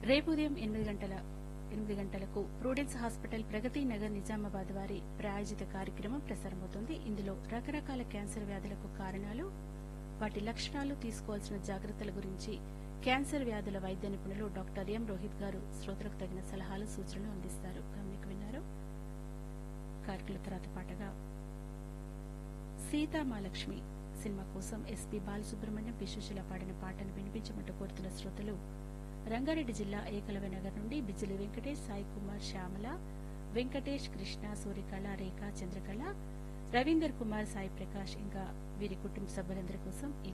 రేపు ఉదయం ఎనిమిది గంటల ఎనిమిది గంటలకు ప్రూడెన్స్ హాస్పిటల్ ప్రగతి నగర్ నిజామాబాద్ వారి ప్రాయోజిత కార్యక్రమం ప్రసారమవుతుంది ఇందులో రకరకాల క్యాన్సర్ వ్యాధులకు కారణాలు వాటి లక్షణాలు తీసుకోవాల్సిన జాగ్రత్తల గురించి క్యాన్సర్ వ్యాధుల వైద్య నిపుణులు డాక్టర్ ఎం రోహిత్ గారు శ్రోతలకు తగిన సలహాలు సూచనలు అందిస్తారు గమనిక విన్నారు కార్యక్రమం తర్వాత పాటగా సీతామాలక్ష్మి సినిమా కోసం ఎస్పీ బాలసుబ్రహ్మణ్యం పి సుశీల పాడిన పాటను వినిపించమంటూ కోరుతున్న శ్రోతలు రంగారెడ్డి జిల్లా ఏకలవ్య నగర్ నుండి బిజిలి వెంకటేష్ సాయి కుమార్ శ్యామల వెంకటేష్ కృష్ణ సూర్యకళ రేఖ చంద్రకళ రవీందర్ కుమార్ సాయి ప్రకాష్ ఇంకా వీరి కుటుంబ సభ్యులందరి కోసం ఈ